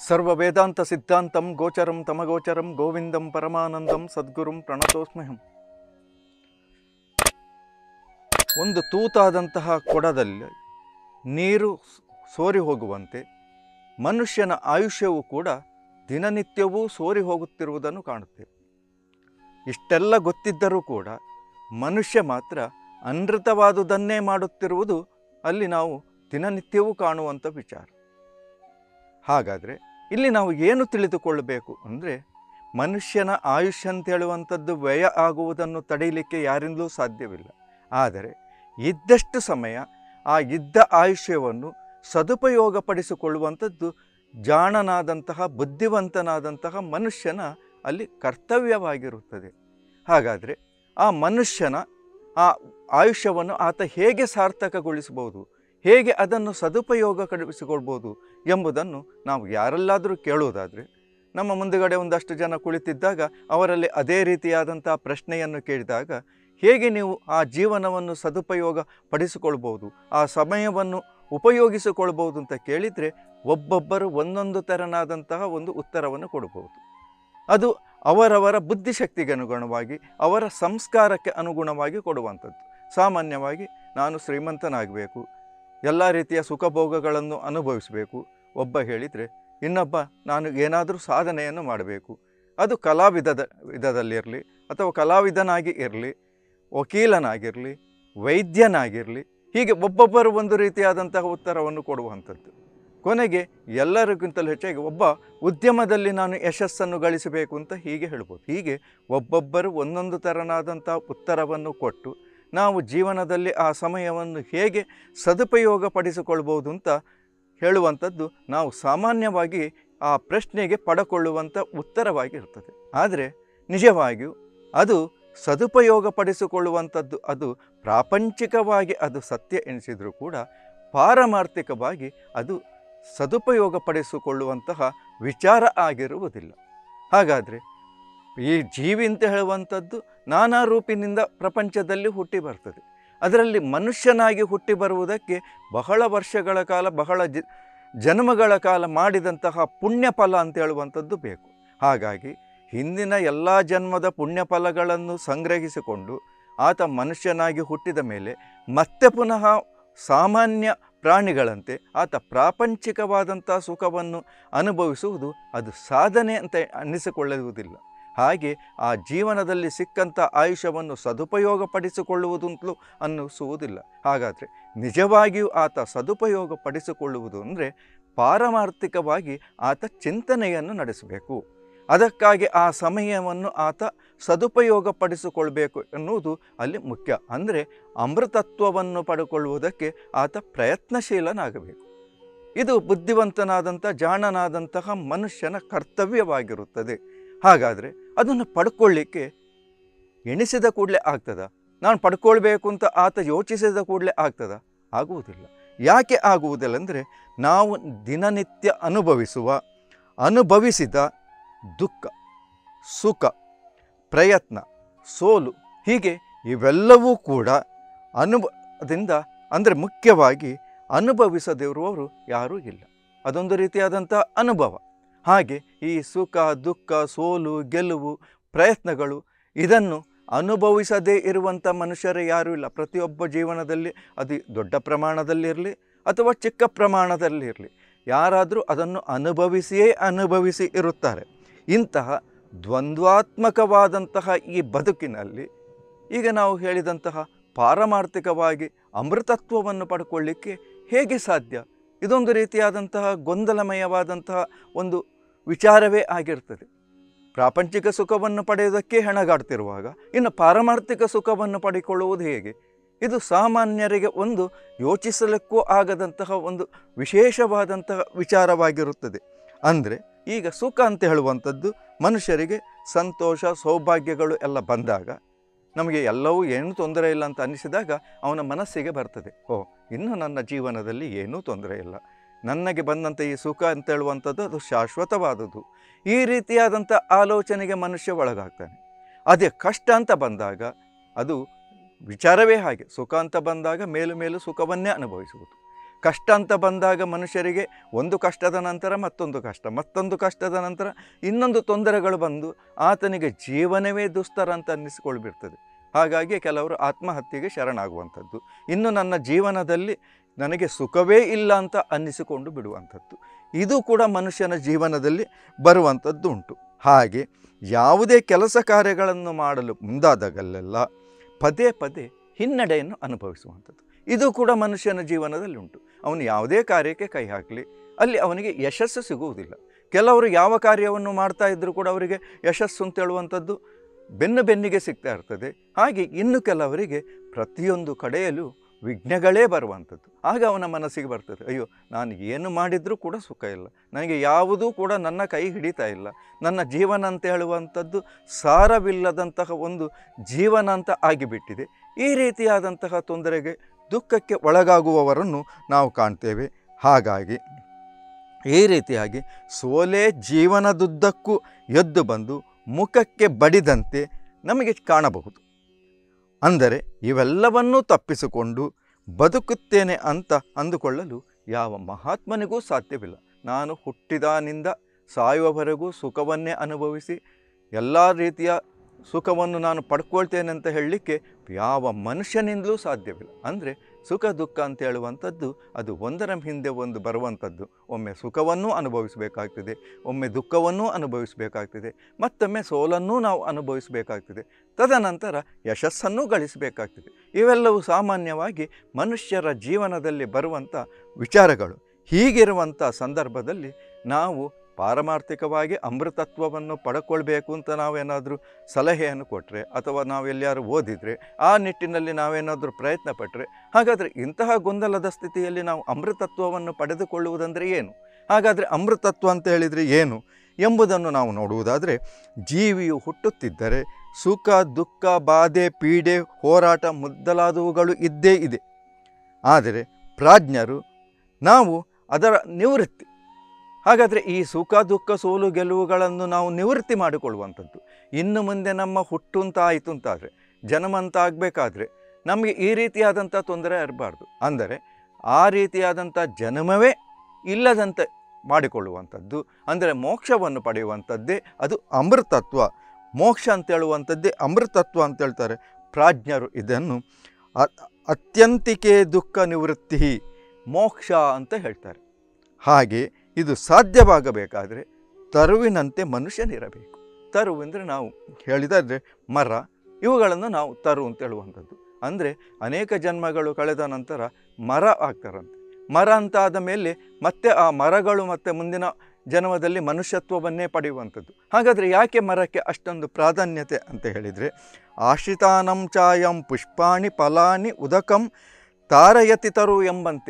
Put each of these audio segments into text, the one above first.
ಸರ್ವ ವೇದಾಂತ ಸಿದ್ಧಾಂತಂ ಗೋಚರಂ ತಮಗೋಚರಂ ಗೋವಿಂದಂ ಪರಮಾನಂದಂ ಸದ್ಗುರುಂ ಪ್ರಣತೋಸ್ಮ್ಯಹಂ ಒಂದು ತೂತಾದಂತಹ ಕೊಡದಲ್ಲಿ ನೀರು ಸೋರಿ ಹೋಗುವಂತೆ ಮನುಷ್ಯನ ಆಯುಷ್ಯವೂ ಕೂಡ ದಿನನಿತ್ಯವೂ ಸೋರಿ ಹೋಗುತ್ತಿರುವುದನ್ನು ಕಾಣುತ್ತೇವೆ ಇಷ್ಟೆಲ್ಲ ಗೊತ್ತಿದ್ದರೂ ಕೂಡ ಮನುಷ್ಯ ಮಾತ್ರ ಅನೃತವಾದುದನ್ನೇ ಮಾಡುತ್ತಿರುವುದು ಅಲ್ಲಿ ನಾವು ದಿನನಿತ್ಯವೂ ಕಾಣುವಂಥ ವಿಚಾರ ಹಾಗಾದರೆ ಇಲ್ಲಿ ನಾವು ಏನು ತಿಳಿದುಕೊಳ್ಳಬೇಕು ಅಂದರೆ ಮನುಷ್ಯನ ಆಯುಷ್ಯ ಅಂತ ಹೇಳುವಂಥದ್ದು ವ್ಯಯ ಆಗುವುದನ್ನು ತಡೆಯಲಿಕ್ಕೆ ಯಾರಿಂದಲೂ ಸಾಧ್ಯವಿಲ್ಲ ಆದರೆ ಇದ್ದಷ್ಟು ಸಮಯ ಆ ಇದ್ದ ಆಯುಷ್ಯವನ್ನು ಸದುಪಯೋಗಪಡಿಸಿಕೊಳ್ಳುವಂಥದ್ದು ಜಾಣನಾದಂತಹ ಬುದ್ಧಿವಂತನಾದಂತಹ ಮನುಷ್ಯನ ಅಲ್ಲಿ ಕರ್ತವ್ಯವಾಗಿರುತ್ತದೆ ಹಾಗಾದರೆ ಆ ಮನುಷ್ಯನ ಆ ಆಯುಷ್ಯವನ್ನು ಆತ ಹೇಗೆ ಸಾರ್ಥಕಗೊಳಿಸಬಹುದು ಹೇಗೆ ಅದನ್ನು ಸದುಪಯೋಗಪಡಿಸಿಕೊಳ್ಬೋದು ಎಂಬುದನ್ನು ನಾವು ಯಾರಲ್ಲಾದರೂ ಕೇಳುವುದಾದರೆ ನಮ್ಮ ಮುಂದುಗಡೆ ಒಂದಷ್ಟು ಜನ ಕುಳಿತಿದ್ದಾಗ ಅವರಲ್ಲಿ ಅದೇ ರೀತಿಯಾದಂಥ ಪ್ರಶ್ನೆಯನ್ನು ಕೇಳಿದಾಗ ಹೇಗೆ ನೀವು ಆ ಜೀವನವನ್ನು ಸದುಪಯೋಗ ಪಡಿಸಿಕೊಳ್ಬೋದು ಆ ಸಮಯವನ್ನು ಉಪಯೋಗಿಸಿಕೊಳ್ಬೋದು ಅಂತ ಕೇಳಿದರೆ ಒಬ್ಬೊಬ್ಬರು ಒಂದೊಂದು ತೆರನಾದಂತಹ ಒಂದು ಉತ್ತರವನ್ನು ಕೊಡಬಹುದು ಅದು ಅವರವರ ಬುದ್ಧಿಶಕ್ತಿಗೆ ಅನುಗುಣವಾಗಿ ಅವರ ಸಂಸ್ಕಾರಕ್ಕೆ ಅನುಗುಣವಾಗಿ ಕೊಡುವಂಥದ್ದು ಸಾಮಾನ್ಯವಾಗಿ ನಾನು ಶ್ರೀಮಂತನಾಗಬೇಕು ಎಲ್ಲ ರೀತಿಯ ಸುಖಭೋಗಗಳನ್ನು ಅನುಭವಿಸಬೇಕು ಒಬ್ಬ ಹೇಳಿದರೆ ಇನ್ನೊಬ್ಬ ನಾನು ಏನಾದರೂ ಸಾಧನೆಯನ್ನು ಮಾಡಬೇಕು ಅದು ಕಲಾವಿದದ ವಿಧದಲ್ಲಿರಲಿ ಅಥವಾ ಕಲಾವಿದನಾಗಿ ಇರಲಿ ವಕೀಲನಾಗಿರಲಿ ವೈದ್ಯನಾಗಿರಲಿ ಹೀಗೆ ಒಬ್ಬೊಬ್ಬರು ಒಂದು ರೀತಿಯಾದಂತಹ ಉತ್ತರವನ್ನು ಕೊಡುವಂಥದ್ದು ಕೊನೆಗೆ ಎಲ್ಲರಿಗಿಂತಲೂ ಹೆಚ್ಚಾಗಿ ಒಬ್ಬ ಉದ್ಯಮದಲ್ಲಿ ನಾನು ಯಶಸ್ಸನ್ನು ಗಳಿಸಬೇಕು ಅಂತ ಹೀಗೆ ಹೇಳ್ಬೋದು ಹೀಗೆ ಒಬ್ಬೊಬ್ಬರು ಒಂದೊಂದು ಥರನಾದಂಥ ಉತ್ತರವನ್ನು ಕೊಟ್ಟು ನಾವು ಜೀವನದಲ್ಲಿ ಆ ಸಮಯವನ್ನು ಹೇಗೆ ಸದುಪಯೋಗಪಡಿಸಿಕೊಳ್ಬೋದು ಅಂತ ಹೇಳುವಂಥದ್ದು ನಾವು ಸಾಮಾನ್ಯವಾಗಿ ಆ ಪ್ರಶ್ನೆಗೆ ಪಡಕೊಳ್ಳುವಂಥ ಉತ್ತರವಾಗಿರ್ತದೆ ಆದರೆ ನಿಜವಾಗಿಯೂ ಅದು ಸದುಪಯೋಗಪಡಿಸಿಕೊಳ್ಳುವಂಥದ್ದು ಅದು ಪ್ರಾಪಂಚಿಕವಾಗಿ ಅದು ಸತ್ಯ ಎನಿಸಿದರೂ ಕೂಡ ಪಾರಮಾರ್ಥಿಕವಾಗಿ ಅದು ಸದುಪಯೋಗಪಡಿಸಿಕೊಳ್ಳುವಂತಹ ವಿಚಾರ ಆಗಿರುವುದಿಲ್ಲ ಹಾಗಾದರೆ ಈ ಜೀವಿ ಅಂತ ಹೇಳುವಂಥದ್ದು ನಾನಾ ರೂಪಿನಿಂದ ಪ್ರಪಂಚದಲ್ಲಿ ಹುಟ್ಟಿ ಬರ್ತದೆ ಅದರಲ್ಲಿ ಮನುಷ್ಯನಾಗಿ ಹುಟ್ಟಿ ಬರುವುದಕ್ಕೆ ಬಹಳ ವರ್ಷಗಳ ಕಾಲ ಬಹಳ ಜ ಜನ್ಮಗಳ ಕಾಲ ಮಾಡಿದಂತಹ ಪುಣ್ಯ ಫಲ ಅಂತ ಹೇಳುವಂಥದ್ದು ಬೇಕು ಹಾಗಾಗಿ ಹಿಂದಿನ ಎಲ್ಲ ಜನ್ಮದ ಪುಣ್ಯ ಫಲಗಳನ್ನು ಸಂಗ್ರಹಿಸಿಕೊಂಡು ಆತ ಮನುಷ್ಯನಾಗಿ ಹುಟ್ಟಿದ ಮೇಲೆ ಮತ್ತೆ ಪುನಃ ಸಾಮಾನ್ಯ ಪ್ರಾಣಿಗಳಂತೆ ಆತ ಪ್ರಾಪಂಚಿಕವಾದಂಥ ಸುಖವನ್ನು ಅನುಭವಿಸುವುದು ಅದು ಸಾಧನೆ ಅಂತ ಅನ್ನಿಸಿಕೊಳ್ಳುವುದಿಲ್ಲ ಹಾಗೆ ಆ ಜೀವನದಲ್ಲಿ ಸಿಕ್ಕಂಥ ಆಯುಷ್ಯವನ್ನು ಸದುಪಯೋಗಪಡಿಸಿಕೊಳ್ಳುವುದು ಅಂತಲೂ ಅನ್ನಿಸುವುದಿಲ್ಲ ಹಾಗಾದರೆ ನಿಜವಾಗಿಯೂ ಆತ ಸದುಪಯೋಗಪಡಿಸಿಕೊಳ್ಳುವುದು ಅಂದರೆ ಪಾರಮಾರ್ಥಿಕವಾಗಿ ಆತ ಚಿಂತನೆಯನ್ನು ನಡೆಸಬೇಕು ಅದಕ್ಕಾಗಿ ಆ ಸಮಯವನ್ನು ಆತ ಸದುಪಯೋಗಪಡಿಸಿಕೊಳ್ಬೇಕು ಎನ್ನುವುದು ಅಲ್ಲಿ ಮುಖ್ಯ ಅಂದರೆ ಅಮೃತತ್ವವನ್ನು ಪಡ್ಕೊಳ್ಳುವುದಕ್ಕೆ ಆತ ಪ್ರಯತ್ನಶೀಲನಾಗಬೇಕು ಇದು ಬುದ್ಧಿವಂತನಾದಂಥ ಜಾಣನಾದಂತಹ ಮನುಷ್ಯನ ಕರ್ತವ್ಯವಾಗಿರುತ್ತದೆ ಹಾಗಾದರೆ ಅದನ್ನು ಪಡ್ಕೊಳ್ಳಿಕ್ಕೆ ಎಣಿಸಿದ ಕೂಡಲೇ ಆಗ್ತದ ನಾನು ಪಡ್ಕೊಳ್ಬೇಕು ಅಂತ ಆತ ಯೋಚಿಸಿದ ಕೂಡಲೇ ಆಗ್ತದ ಆಗುವುದಿಲ್ಲ ಯಾಕೆ ಆಗುವುದಿಲ್ಲ ಅಂದರೆ ನಾವು ದಿನನಿತ್ಯ ಅನುಭವಿಸುವ ಅನುಭವಿಸಿದ ದುಃಖ ಸುಖ ಪ್ರಯತ್ನ ಸೋಲು ಹೀಗೆ ಇವೆಲ್ಲವೂ ಕೂಡ ಅನುಭವದಿಂದ ಅಂದರೆ ಮುಖ್ಯವಾಗಿ ಅನುಭವಿಸದಿರುವವರು ಯಾರೂ ಇಲ್ಲ ಅದೊಂದು ರೀತಿಯಾದಂಥ ಅನುಭವ ಹಾಗೆ ಈ ಸುಖ ದುಃಖ ಸೋಲು ಗೆಲುವು ಪ್ರಯತ್ನಗಳು ಇದನ್ನು ಅನುಭವಿಸದೇ ಇರುವಂಥ ಮನುಷ್ಯರೇ ಯಾರೂ ಇಲ್ಲ ಪ್ರತಿಯೊಬ್ಬ ಜೀವನದಲ್ಲಿ ಅದು ದೊಡ್ಡ ಪ್ರಮಾಣದಲ್ಲಿರಲಿ ಅಥವಾ ಚಿಕ್ಕ ಪ್ರಮಾಣದಲ್ಲಿರಲಿ ಯಾರಾದರೂ ಅದನ್ನು ಅನುಭವಿಸಿಯೇ ಅನುಭವಿಸಿ ಇರುತ್ತಾರೆ ಇಂತಹ ದ್ವಂದ್ವಾತ್ಮಕವಾದಂತಹ ಈ ಬದುಕಿನಲ್ಲಿ ಈಗ ನಾವು ಹೇಳಿದಂತಹ ಪಾರಮಾರ್ಥಿಕವಾಗಿ ಅಮೃತತ್ವವನ್ನು ಪಡ್ಕೊಳ್ಳಿಕ್ಕೆ ಹೇಗೆ ಸಾಧ್ಯ ಇದೊಂದು ರೀತಿಯಾದಂತಹ ಗೊಂದಲಮಯವಾದಂತಹ ಒಂದು ವಿಚಾರವೇ ಆಗಿರ್ತದೆ ಪ್ರಾಪಂಚಿಕ ಸುಖವನ್ನು ಪಡೆಯುವುದಕ್ಕೆ ಹೆಣಗಾಡ್ತಿರುವಾಗ ಇನ್ನು ಪಾರಮಾರ್ಥಿಕ ಸುಖವನ್ನು ಪಡೆದುಕೊಳ್ಳುವುದು ಹೇಗೆ ಇದು ಸಾಮಾನ್ಯರಿಗೆ ಒಂದು ಯೋಚಿಸಲಿಕ್ಕೂ ಆಗದಂತಹ ಒಂದು ವಿಶೇಷವಾದಂತಹ ವಿಚಾರವಾಗಿರುತ್ತದೆ ಅಂದರೆ ಈಗ ಸುಖ ಅಂತ ಹೇಳುವಂಥದ್ದು ಮನುಷ್ಯರಿಗೆ ಸಂತೋಷ ಸೌಭಾಗ್ಯಗಳು ಎಲ್ಲ ಬಂದಾಗ ನಮಗೆ ಎಲ್ಲವೂ ಏನೂ ತೊಂದರೆ ಇಲ್ಲ ಅಂತ ಅನಿಸಿದಾಗ ಅವನ ಮನಸ್ಸಿಗೆ ಬರ್ತದೆ ಓ ಇನ್ನು ನನ್ನ ಜೀವನದಲ್ಲಿ ಏನೂ ತೊಂದರೆ ಇಲ್ಲ ನನಗೆ ಬಂದಂಥ ಈ ಸುಖ ಅಂತ ಹೇಳುವಂಥದ್ದು ಅದು ಶಾಶ್ವತವಾದುದು ಈ ರೀತಿಯಾದಂಥ ಆಲೋಚನೆಗೆ ಮನುಷ್ಯ ಒಳಗಾಗ್ತಾನೆ ಅದೇ ಕಷ್ಟ ಅಂತ ಬಂದಾಗ ಅದು ವಿಚಾರವೇ ಹಾಗೆ ಸುಖ ಅಂತ ಬಂದಾಗ ಮೇಲು ಮೇಲು ಸುಖವನ್ನೇ ಅನುಭವಿಸುವುದು ಕಷ್ಟ ಅಂತ ಬಂದಾಗ ಮನುಷ್ಯರಿಗೆ ಒಂದು ಕಷ್ಟದ ನಂತರ ಮತ್ತೊಂದು ಕಷ್ಟ ಮತ್ತೊಂದು ಕಷ್ಟದ ನಂತರ ಇನ್ನೊಂದು ತೊಂದರೆಗಳು ಬಂದು ಆತನಿಗೆ ಜೀವನವೇ ದುಸ್ತರ ಅಂತ ಅನ್ನಿಸಿಕೊಳ್ಬಿಡ್ತದೆ ಹಾಗಾಗಿ ಕೆಲವರು ಆತ್ಮಹತ್ಯೆಗೆ ಶರಣಾಗುವಂಥದ್ದು ಇನ್ನು ನನ್ನ ಜೀವನದಲ್ಲಿ ನನಗೆ ಸುಖವೇ ಇಲ್ಲ ಅಂತ ಅನ್ನಿಸಿಕೊಂಡು ಬಿಡುವಂಥದ್ದು ಇದು ಕೂಡ ಮನುಷ್ಯನ ಜೀವನದಲ್ಲಿ ಬರುವಂಥದ್ದು ಉಂಟು ಹಾಗೆ ಯಾವುದೇ ಕೆಲಸ ಕಾರ್ಯಗಳನ್ನು ಮಾಡಲು ಮುಂದಾದಾಗಲೆಲ್ಲ ಪದೇ ಪದೇ ಹಿನ್ನಡೆಯನ್ನು ಅನುಭವಿಸುವಂಥದ್ದು ಇದು ಕೂಡ ಮನುಷ್ಯನ ಜೀವನದಲ್ಲಿ ಉಂಟು ಅವನು ಯಾವುದೇ ಕಾರ್ಯಕ್ಕೆ ಕೈ ಹಾಕಲಿ ಅಲ್ಲಿ ಅವನಿಗೆ ಯಶಸ್ಸು ಸಿಗುವುದಿಲ್ಲ ಕೆಲವರು ಯಾವ ಕಾರ್ಯವನ್ನು ಮಾಡ್ತಾ ಇದ್ದರೂ ಕೂಡ ಅವರಿಗೆ ಯಶಸ್ಸು ಅಂತ ಹೇಳುವಂಥದ್ದು ಬೆನ್ನು ಬೆನ್ನಿಗೆ ಸಿಗ್ತಾ ಇರ್ತದೆ ಹಾಗೆ ಇನ್ನು ಕೆಲವರಿಗೆ ಪ್ರತಿಯೊಂದು ಕಡೆಯಲ್ಲೂ ವಿಘ್ನಗಳೇ ಬರುವಂಥದ್ದು ಆಗ ಅವನ ಮನಸ್ಸಿಗೆ ಬರ್ತದೆ ಅಯ್ಯೋ ನಾನು ಏನು ಮಾಡಿದರೂ ಕೂಡ ಸುಖ ಇಲ್ಲ ನನಗೆ ಯಾವುದೂ ಕೂಡ ನನ್ನ ಕೈ ಹಿಡಿತಾ ಇಲ್ಲ ನನ್ನ ಜೀವನ ಅಂತ ಹೇಳುವಂಥದ್ದು ಸಾರವಿಲ್ಲದಂತಹ ಒಂದು ಜೀವನ ಅಂತ ಆಗಿಬಿಟ್ಟಿದೆ ಈ ರೀತಿಯಾದಂತಹ ತೊಂದರೆಗೆ ದುಃಖಕ್ಕೆ ಒಳಗಾಗುವವರನ್ನು ನಾವು ಕಾಣ್ತೇವೆ ಹಾಗಾಗಿ ಈ ರೀತಿಯಾಗಿ ಸೋಲೆ ಜೀವನದುದ್ದಕ್ಕೂ ಎದ್ದು ಬಂದು ಮುಖಕ್ಕೆ ಬಡಿದಂತೆ ನಮಗೆ ಕಾಣಬಹುದು ಅಂದರೆ ಇವೆಲ್ಲವನ್ನೂ ತಪ್ಪಿಸಿಕೊಂಡು ಬದುಕುತ್ತೇನೆ ಅಂತ ಅಂದುಕೊಳ್ಳಲು ಯಾವ ಮಹಾತ್ಮನಿಗೂ ಸಾಧ್ಯವಿಲ್ಲ ನಾನು ಹುಟ್ಟಿದಾನಿಂದ ಸಾಯುವವರೆಗೂ ಸುಖವನ್ನೇ ಅನುಭವಿಸಿ ಎಲ್ಲ ರೀತಿಯ ಸುಖವನ್ನು ನಾನು ಪಡ್ಕೊಳ್ತೇನೆ ಅಂತ ಹೇಳಲಿಕ್ಕೆ ಯಾವ ಮನುಷ್ಯನಿಂದಲೂ ಸಾಧ್ಯವಿಲ್ಲ ಅಂದರೆ ಸುಖ ದುಃಖ ಅಂತ ಹೇಳುವಂಥದ್ದು ಅದು ಒಂದರ ಹಿಂದೆ ಒಂದು ಬರುವಂಥದ್ದು ಒಮ್ಮೆ ಸುಖವನ್ನೂ ಅನುಭವಿಸಬೇಕಾಗ್ತದೆ ಒಮ್ಮೆ ದುಃಖವನ್ನೂ ಅನುಭವಿಸಬೇಕಾಗ್ತದೆ ಮತ್ತೊಮ್ಮೆ ಸೋಲನ್ನೂ ನಾವು ಅನುಭವಿಸಬೇಕಾಗ್ತದೆ ತದನಂತರ ಯಶಸ್ಸನ್ನೂ ಗಳಿಸಬೇಕಾಗ್ತದೆ ಇವೆಲ್ಲವೂ ಸಾಮಾನ್ಯವಾಗಿ ಮನುಷ್ಯರ ಜೀವನದಲ್ಲಿ ಬರುವಂಥ ವಿಚಾರಗಳು ಹೀಗಿರುವಂಥ ಸಂದರ್ಭದಲ್ಲಿ ನಾವು ಪಾರಮಾರ್ಥಿಕವಾಗಿ ಅಮೃತತ್ವವನ್ನು ಪಡ್ಕೊಳ್ಬೇಕು ಅಂತ ನಾವೇನಾದರೂ ಸಲಹೆಯನ್ನು ಕೊಟ್ಟರೆ ಅಥವಾ ನಾವು ಎಲ್ಲಿಯಾರು ಓದಿದರೆ ಆ ನಿಟ್ಟಿನಲ್ಲಿ ನಾವೇನಾದರೂ ಪ್ರಯತ್ನ ಪಟ್ಟರೆ ಹಾಗಾದರೆ ಇಂತಹ ಗೊಂದಲದ ಸ್ಥಿತಿಯಲ್ಲಿ ನಾವು ಅಮೃತತ್ವವನ್ನು ಪಡೆದುಕೊಳ್ಳುವುದಂದರೆ ಏನು ಹಾಗಾದರೆ ಅಮೃತತ್ವ ಅಂತ ಹೇಳಿದರೆ ಏನು ಎಂಬುದನ್ನು ನಾವು ನೋಡುವುದಾದರೆ ಜೀವಿಯು ಹುಟ್ಟುತ್ತಿದ್ದರೆ ಸುಖ ದುಃಖ ಬಾಧೆ ಪೀಡೆ ಹೋರಾಟ ಮೊದಲಾದವುಗಳು ಇದ್ದೇ ಇದೆ ಆದರೆ ಪ್ರಾಜ್ಞರು ನಾವು ಅದರ ನಿವೃತ್ತಿ ಹಾಗಾದರೆ ಈ ಸುಖ ದುಃಖ ಸೋಲು ಗೆಲುವುಗಳನ್ನು ನಾವು ನಿವೃತ್ತಿ ಮಾಡಿಕೊಳ್ಳುವಂಥದ್ದು ಇನ್ನು ಮುಂದೆ ನಮ್ಮ ಹುಟ್ಟು ಅಂತ ಆಯಿತು ಅಂತಾದರೆ ಜನ್ಮಂತ ಆಗಬೇಕಾದ್ರೆ ನಮಗೆ ಈ ರೀತಿಯಾದಂಥ ತೊಂದರೆ ಇರಬಾರ್ದು ಅಂದರೆ ಆ ರೀತಿಯಾದಂಥ ಜನ್ಮವೇ ಇಲ್ಲದಂತೆ ಮಾಡಿಕೊಳ್ಳುವಂಥದ್ದು ಅಂದರೆ ಮೋಕ್ಷವನ್ನು ಪಡೆಯುವಂಥದ್ದೇ ಅದು ಅಮೃತತ್ವ ಮೋಕ್ಷ ಅಂತ ಹೇಳುವಂಥದ್ದೇ ಅಮೃತತ್ವ ಅಂತ ಹೇಳ್ತಾರೆ ಪ್ರಾಜ್ಞರು ಇದನ್ನು ಅ- ಅತ್ಯಂತಿಕೆ ದುಃಖ ನಿವೃತ್ತಿ ಮೋಕ್ಷ ಅಂತ ಹೇಳ್ತಾರೆ ಹಾಗೆ ಇದು ಸಾಧ್ಯವಾಗಬೇಕಾದರೆ ತರುವಿನಂತೆ ಮನುಷ್ಯನಿರಬೇಕು ತರು ಅಂದರೆ ನಾವು ಹೇಳಿದಾದರೆ ಮರ ಇವುಗಳನ್ನು ನಾವು ತರು ಅಂತ ಹೇಳುವಂಥದ್ದು ಅಂದರೆ ಅನೇಕ ಜನ್ಮಗಳು ಕಳೆದ ನಂತರ ಮರ ಆಗ್ತಾರಂತೆ ಮರ ಅಂತ ಆದ ಮೇಲೆ ಮತ್ತೆ ಆ ಮರಗಳು ಮತ್ತೆ ಮುಂದಿನ ಜನ್ಮದಲ್ಲಿ ಮನುಷ್ಯತ್ವವನ್ನೇ ಪಡೆಯುವಂಥದ್ದು ಹಾಗಾದರೆ ಯಾಕೆ ಮರಕ್ಕೆ ಅಷ್ಟೊಂದು ಪ್ರಾಧಾನ್ಯತೆ ಅಂತ ಹೇಳಿದರೆ ಆಶ್ರಿತಾನಂ ಚಾಯಂ ಪುಷ್ಪಾಣಿ ಫಲಾನಿ ಉದಕಂ ತಾರಯತಿ ತರು ಎಂಬಂತೆ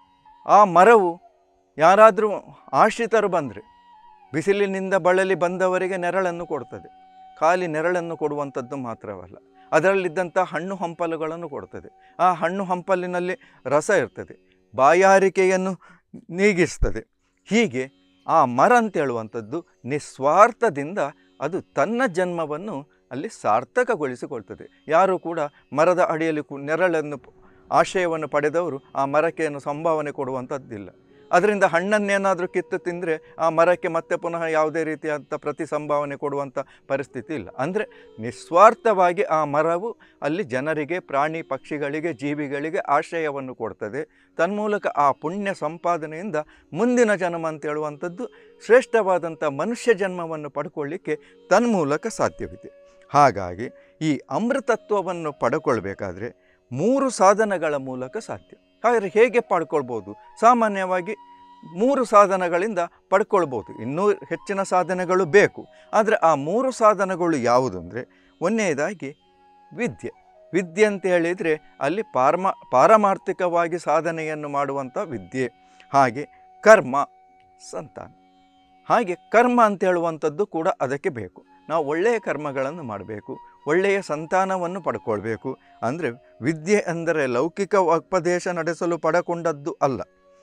ಆ ಮರವು ಯಾರಾದರೂ ಆಶ್ರಿತರು ಬಂದರೆ ಬಿಸಿಲಿನಿಂದ ಬಳಲಿ ಬಂದವರಿಗೆ ನೆರಳನ್ನು ಕೊಡ್ತದೆ ಖಾಲಿ ನೆರಳನ್ನು ಕೊಡುವಂಥದ್ದು ಮಾತ್ರವಲ್ಲ ಅದರಲ್ಲಿದ್ದಂಥ ಹಣ್ಣು ಹಂಪಲುಗಳನ್ನು ಕೊಡ್ತದೆ ಆ ಹಣ್ಣು ಹಂಪಲಿನಲ್ಲಿ ರಸ ಇರ್ತದೆ ಬಾಯಾರಿಕೆಯನ್ನು ನೀಗಿಸ್ತದೆ ಹೀಗೆ ಆ ಮರ ಅಂತ ಹೇಳುವಂಥದ್ದು ನಿಸ್ವಾರ್ಥದಿಂದ ಅದು ತನ್ನ ಜನ್ಮವನ್ನು ಅಲ್ಲಿ ಸಾರ್ಥಕಗೊಳಿಸಿಕೊಳ್ತದೆ ಯಾರೂ ಕೂಡ ಮರದ ಅಡಿಯಲ್ಲಿ ಕು- ನೆರಳನ್ನು ಪ- ಆಶಯವನ್ನು ಪಡೆದವರು ಆ ಮರಕ್ಕೆ ಏನು ಸಂಭಾವನೆ ಕೊಡುವಂಥದ್ದಿಲ್ಲ ಅದರಿಂದ ಹಣ್ಣನ್ನೇನಾದರೂ ಕಿತ್ತು ತಿಂದರೆ ಆ ಮರಕ್ಕೆ ಮತ್ತೆ ಪುನಃ ಯಾವುದೇ ರೀತಿಯಾದಂಥ ಪ್ರತಿ ಸಂಭಾವನೆ ಕೊಡುವಂಥ ಪರಿಸ್ಥಿತಿ ಇಲ್ಲ ಅಂದರೆ ನಿಸ್ವಾರ್ಥವಾಗಿ ಆ ಮರವು ಅಲ್ಲಿ ಜನರಿಗೆ ಪ್ರಾಣಿ ಪಕ್ಷಿಗಳಿಗೆ ಜೀವಿಗಳಿಗೆ ಆಶ್ರಯವನ್ನು ಕೊಡ್ತದೆ ತನ್ಮೂಲಕ ಆ ಪುಣ್ಯ ಸಂಪಾದನೆಯಿಂದ ಮುಂದಿನ ಜನ್ಮ ಅಂತ ಹೇಳುವಂಥದ್ದು ಶ್ರೇಷ್ಠವಾದಂಥ ಮನುಷ್ಯ ಜನ್ಮವನ್ನು ಪಡ್ಕೊಳ್ಳಿಕ್ಕೆ ತನ್ಮೂಲಕ ಸಾಧ್ಯವಿದೆ ಹಾಗಾಗಿ ಈ ಅಮೃತತ್ವವನ್ನು ಪಡ್ಕೊಳ್ಬೇಕಾದ್ರೆ ಮೂರು ಸಾಧನಗಳ ಮೂಲಕ ಸಾಧ್ಯ ಹಾಗಾದರೆ ಹೇಗೆ ಪಡ್ಕೊಳ್ಬೋದು ಸಾಮಾನ್ಯವಾಗಿ ಮೂರು ಸಾಧನಗಳಿಂದ ಪಡ್ಕೊಳ್ಬೋದು ಇನ್ನೂ ಹೆಚ್ಚಿನ ಸಾಧನಗಳು ಬೇಕು ಆದರೆ ಆ ಮೂರು ಸಾಧನಗಳು ಯಾವುದು ಅಂದರೆ ಒಂದನೇದಾಗಿ ವಿದ್ಯೆ ವಿದ್ಯೆ ಅಂತ ಹೇಳಿದರೆ ಅಲ್ಲಿ ಪಾರಮ ಪಾರಮಾರ್ಥಿಕವಾಗಿ ಸಾಧನೆಯನ್ನು ಮಾಡುವಂಥ ವಿದ್ಯೆ ಹಾಗೆ ಕರ್ಮ ಸಂತಾನ ಹಾಗೆ ಕರ್ಮ ಅಂತ ಹೇಳುವಂಥದ್ದು ಕೂಡ ಅದಕ್ಕೆ ಬೇಕು ನಾವು ಒಳ್ಳೆಯ ಕರ್ಮಗಳನ್ನು ಮಾಡಬೇಕು ಒಳ್ಳೆಯ ಸಂತಾನವನ್ನು ಪಡ್ಕೊಳ್ಬೇಕು ಅಂದರೆ ವಿದ್ಯೆ ಅಂದರೆ ಲೌಕಿಕ ಉಪದೇಶ ನಡೆಸಲು ಪಡಕೊಂಡದ್ದು ಅಲ್ಲ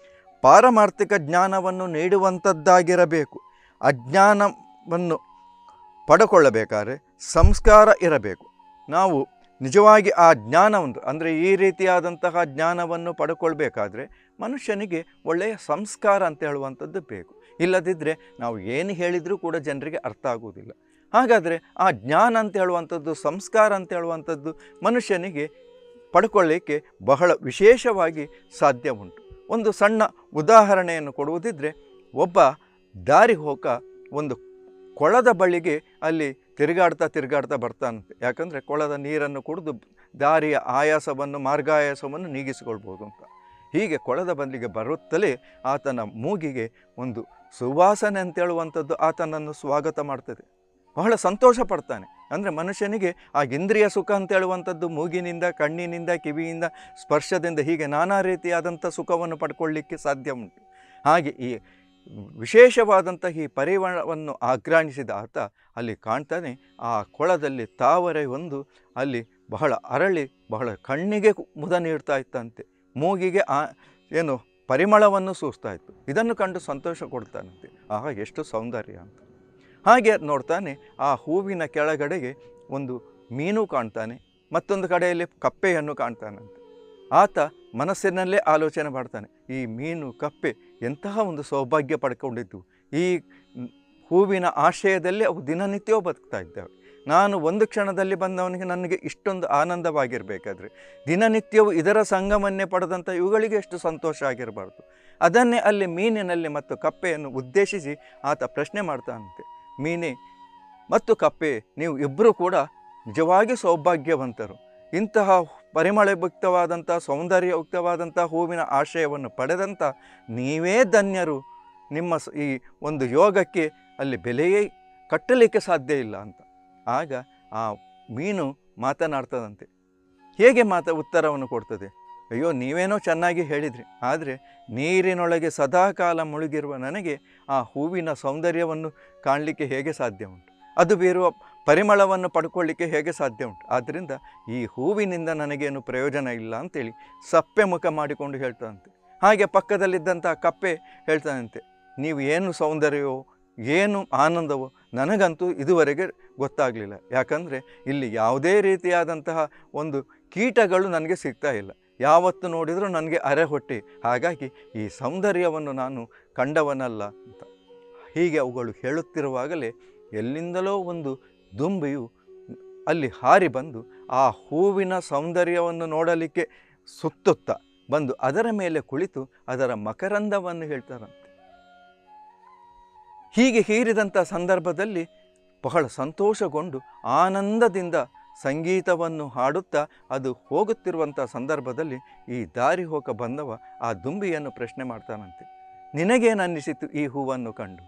ಪಾರಮಾರ್ಥಿಕ ಜ್ಞಾನವನ್ನು ನೀಡುವಂಥದ್ದಾಗಿರಬೇಕು ಅಜ್ಞಾನವನ್ನು ಪಡ್ಕೊಳ್ಳಬೇಕಾದ್ರೆ ಸಂಸ್ಕಾರ ಇರಬೇಕು ನಾವು ನಿಜವಾಗಿ ಆ ಜ್ಞಾನವನ್ನು ಅಂದರೆ ಈ ರೀತಿಯಾದಂತಹ ಜ್ಞಾನವನ್ನು ಪಡ್ಕೊಳ್ಬೇಕಾದ್ರೆ ಮನುಷ್ಯನಿಗೆ ಒಳ್ಳೆಯ ಸಂಸ್ಕಾರ ಅಂತ ಹೇಳುವಂಥದ್ದು ಬೇಕು ಇಲ್ಲದಿದ್ದರೆ ನಾವು ಏನು ಹೇಳಿದರೂ ಕೂಡ ಜನರಿಗೆ ಅರ್ಥ ಆಗುವುದಿಲ್ಲ ಹಾಗಾದರೆ ಆ ಜ್ಞಾನ ಅಂತ ಹೇಳುವಂಥದ್ದು ಸಂಸ್ಕಾರ ಅಂತ ಹೇಳುವಂಥದ್ದು ಮನುಷ್ಯನಿಗೆ ಪಡ್ಕೊಳ್ಳಿಕ್ಕೆ ಬಹಳ ವಿಶೇಷವಾಗಿ ಸಾಧ್ಯ ಉಂಟು ಒಂದು ಸಣ್ಣ ಉದಾಹರಣೆಯನ್ನು ಕೊಡುವುದಿದ್ದರೆ ಒಬ್ಬ ದಾರಿ ಹೋಗ ಒಂದು ಕೊಳದ ಬಳಿಗೆ ಅಲ್ಲಿ ತಿರುಗಾಡ್ತಾ ತಿರುಗಾಡ್ತಾ ಬರ್ತಾನಂತೆ ಯಾಕಂದರೆ ಕೊಳದ ನೀರನ್ನು ಕುಡಿದು ದಾರಿಯ ಆಯಾಸವನ್ನು ಮಾರ್ಗಾಯಾಸವನ್ನು ನೀಗಿಸಿಕೊಳ್ಬೋದು ಅಂತ ಹೀಗೆ ಕೊಳದ ಬದಲಿಗೆ ಬರುತ್ತಲೇ ಆತನ ಮೂಗಿಗೆ ಒಂದು ಸುವಾಸನೆ ಅಂತೇಳುವಂಥದ್ದು ಆತನನ್ನು ಸ್ವಾಗತ ಮಾಡ್ತದೆ ಬಹಳ ಸಂತೋಷ ಪಡ್ತಾನೆ ಅಂದರೆ ಮನುಷ್ಯನಿಗೆ ಆ ಇಂದ್ರಿಯ ಸುಖ ಅಂತ ಹೇಳುವಂಥದ್ದು ಮೂಗಿನಿಂದ ಕಣ್ಣಿನಿಂದ ಕಿವಿಯಿಂದ ಸ್ಪರ್ಶದಿಂದ ಹೀಗೆ ನಾನಾ ರೀತಿಯಾದಂಥ ಸುಖವನ್ನು ಪಡ್ಕೊಳ್ಳಿಕ್ಕೆ ಸಾಧ್ಯ ಉಂಟು ಹಾಗೆ ಈ ವಿಶೇಷವಾದಂಥ ಈ ಪರಿಮಳವನ್ನು ಆಘ್ರಾಣಿಸಿದ ಆತ ಅಲ್ಲಿ ಕಾಣ್ತಾನೆ ಆ ಕೊಳದಲ್ಲಿ ತಾವರೆ ಒಂದು ಅಲ್ಲಿ ಬಹಳ ಅರಳಿ ಬಹಳ ಕಣ್ಣಿಗೆ ಮುದ ನೀಡ್ತಾ ಇತ್ತಂತೆ ಮೂಗಿಗೆ ಆ ಏನು ಪರಿಮಳವನ್ನು ಸೂಸ್ತಾ ಇತ್ತು ಇದನ್ನು ಕಂಡು ಸಂತೋಷ ಕೊಡ್ತಾನಂತೆ ಆಹ ಎಷ್ಟು ಸೌಂದರ್ಯ ಅಂತ ಹಾಗೆ ನೋಡ್ತಾನೆ ಆ ಹೂವಿನ ಕೆಳಗಡೆಗೆ ಒಂದು ಮೀನು ಕಾಣ್ತಾನೆ ಮತ್ತೊಂದು ಕಡೆಯಲ್ಲಿ ಕಪ್ಪೆಯನ್ನು ಕಾಣ್ತಾನಂತೆ ಆತ ಮನಸ್ಸಿನಲ್ಲೇ ಆಲೋಚನೆ ಮಾಡ್ತಾನೆ ಈ ಮೀನು ಕಪ್ಪೆ ಎಂತಹ ಒಂದು ಸೌಭಾಗ್ಯ ಪಡ್ಕೊಂಡಿದ್ದು ಈ ಹೂವಿನ ಆಶಯದಲ್ಲಿ ಅವು ದಿನನಿತ್ಯವೂ ಬದುಕ್ತಾ ಇದ್ದಾವೆ ನಾನು ಒಂದು ಕ್ಷಣದಲ್ಲಿ ಬಂದವನಿಗೆ ನನಗೆ ಇಷ್ಟೊಂದು ಆನಂದವಾಗಿರಬೇಕಾದ್ರೆ ದಿನನಿತ್ಯವೂ ಇದರ ಸಂಗಮನ್ನೇ ಪಡೆದಂಥ ಇವುಗಳಿಗೆ ಎಷ್ಟು ಸಂತೋಷ ಆಗಿರಬಾರ್ದು ಅದನ್ನೇ ಅಲ್ಲಿ ಮೀನಿನಲ್ಲಿ ಮತ್ತು ಕಪ್ಪೆಯನ್ನು ಉದ್ದೇಶಿಸಿ ಆತ ಪ್ರಶ್ನೆ ಮಾಡ್ತಾನಂತೆ ಮೀನೆ ಮತ್ತು ಕಪ್ಪೆ ನೀವು ಇಬ್ಬರೂ ಕೂಡ ನಿಜವಾಗಿ ಸೌಭಾಗ್ಯವಂತರು ಇಂತಹ ಪರಿಮಳಯುಕ್ತವಾದಂಥ ಸೌಂದರ್ಯಯುಕ್ತವಾದಂಥ ಹೂವಿನ ಆಶಯವನ್ನು ಪಡೆದಂಥ ನೀವೇ ಧನ್ಯರು ನಿಮ್ಮ ಸ- ಈ ಒಂದು ಯೋಗಕ್ಕೆ ಅಲ್ಲಿ ಬೆಲೆಯೇ ಕಟ್ಟಲಿಕ್ಕೆ ಸಾಧ್ಯ ಇಲ್ಲ ಅಂತ ಆಗ ಆ ಮೀನು ಮಾತನಾಡ್ತದಂತೆ ಹೇಗೆ ಮಾತ ಉತ್ತರವನ್ನು ಕೊಡ್ತದೆ ಅಯ್ಯೋ ನೀವೇನೋ ಚೆನ್ನಾಗಿ ಹೇಳಿದ್ರಿ ಆದರೆ ನೀರಿನೊಳಗೆ ಸದಾಕಾಲ ಮುಳುಗಿರುವ ನನಗೆ ಆ ಹೂವಿನ ಸೌಂದರ್ಯವನ್ನು ಕಾಣಲಿಕ್ಕೆ ಹೇಗೆ ಸಾಧ್ಯ ಉಂಟು ಅದು ಬೀರುವ ಪರಿಮಳವನ್ನು ಪಡ್ಕೊಳ್ಳಿಕ್ಕೆ ಹೇಗೆ ಸಾಧ್ಯ ಉಂಟು ಆದ್ದರಿಂದ ಈ ಹೂವಿನಿಂದ ನನಗೇನು ಪ್ರಯೋಜನ ಇಲ್ಲ ಅಂತೇಳಿ ಸಪ್ಪೆ ಮುಖ ಮಾಡಿಕೊಂಡು ಹೇಳ್ತಾನಂತೆ ಹಾಗೆ ಪಕ್ಕದಲ್ಲಿದ್ದಂಥ ಕಪ್ಪೆ ಹೇಳ್ತಾನಂತೆ ನೀವು ಏನು ಸೌಂದರ್ಯವೋ ಏನು ಆನಂದವೋ ನನಗಂತೂ ಇದುವರೆಗೆ ಗೊತ್ತಾಗಲಿಲ್ಲ ಯಾಕಂದರೆ ಇಲ್ಲಿ ಯಾವುದೇ ರೀತಿಯಾದಂತಹ ಒಂದು ಕೀಟಗಳು ನನಗೆ ಸಿಗ್ತಾ ಇಲ್ಲ ಯಾವತ್ತು ನೋಡಿದರೂ ನನಗೆ ಅರೆ ಹೊಟ್ಟೆ ಹಾಗಾಗಿ ಈ ಸೌಂದರ್ಯವನ್ನು ನಾನು ಕಂಡವನಲ್ಲ ಅಂತ ಹೀಗೆ ಅವುಗಳು ಹೇಳುತ್ತಿರುವಾಗಲೇ ಎಲ್ಲಿಂದಲೋ ಒಂದು ದುಂಬಿಯು ಅಲ್ಲಿ ಹಾರಿ ಬಂದು ಆ ಹೂವಿನ ಸೌಂದರ್ಯವನ್ನು ನೋಡಲಿಕ್ಕೆ ಸುತ್ತುತ್ತಾ ಬಂದು ಅದರ ಮೇಲೆ ಕುಳಿತು ಅದರ ಮಕರಂದವನ್ನು ಹೇಳ್ತಾರಂತೆ ಹೀಗೆ ಹೀರಿದಂಥ ಸಂದರ್ಭದಲ್ಲಿ ಬಹಳ ಸಂತೋಷಗೊಂಡು ಆನಂದದಿಂದ ಸಂಗೀತವನ್ನು ಹಾಡುತ್ತಾ ಅದು ಹೋಗುತ್ತಿರುವಂಥ ಸಂದರ್ಭದಲ್ಲಿ ಈ ದಾರಿ ಹೋಗ ಬಂದವ ಆ ದುಂಬಿಯನ್ನು ಪ್ರಶ್ನೆ ಮಾಡ್ತಾನಂತೆ ನಿನಗೇನು ಅನ್ನಿಸಿತು ಈ ಹೂವನ್ನು ಕಂಡು